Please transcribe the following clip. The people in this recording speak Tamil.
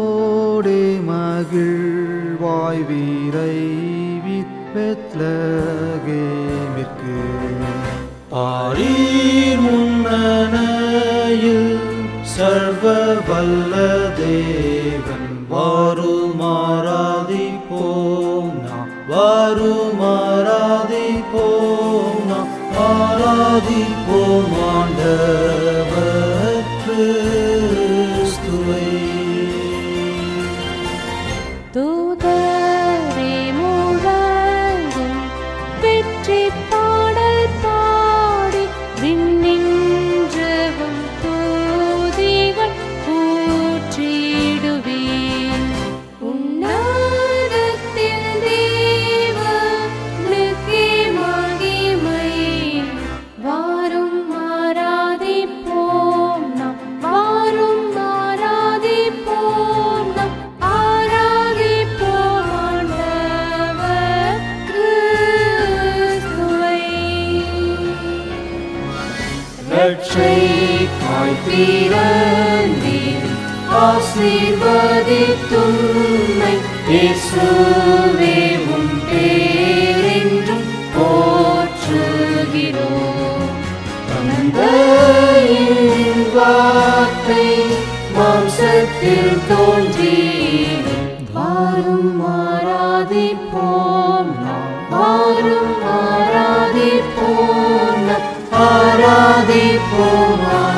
மகிழ்வோடே மகிழ்வாய் வீரைவி பெத்லகேமிற்கு பாரீர் முன்னணையில் சர்வ வல்ல தேவன் வாருமாராதிப்போம் நாம் வாருமாராதிப்போம் நாம் ஆராதிப்போம் ஆண்டவர் கிறிஸ்துவை தூதரே முழங்கும் வெற்றி பாடல் பாடி விண்ணின்றவும் தூதிகள் ஊற்றிடுவேன் உன்னதத்தில் தேவனுக்கே மகிமை வாரும் ஆராதிப்போம் நாம் வாரும் ஆராதிப்போம் நாம் ஆராதிப்போம் ஆண்டவர் கிறிஸ்துவை ரட்சைக்காய் பிறந்தீர் ஆசீர்வதித்துன்னை இயேசுவே உம் பேரென்றும் போற்றுகிறோம் தந்தையின் வார்த்தை மாம்சத்தில் தோன்றி வாரும் ஆராதிப்போம் நாம் வாரும் ஆராதிப்போம் நாம் ஆராதிப்போம்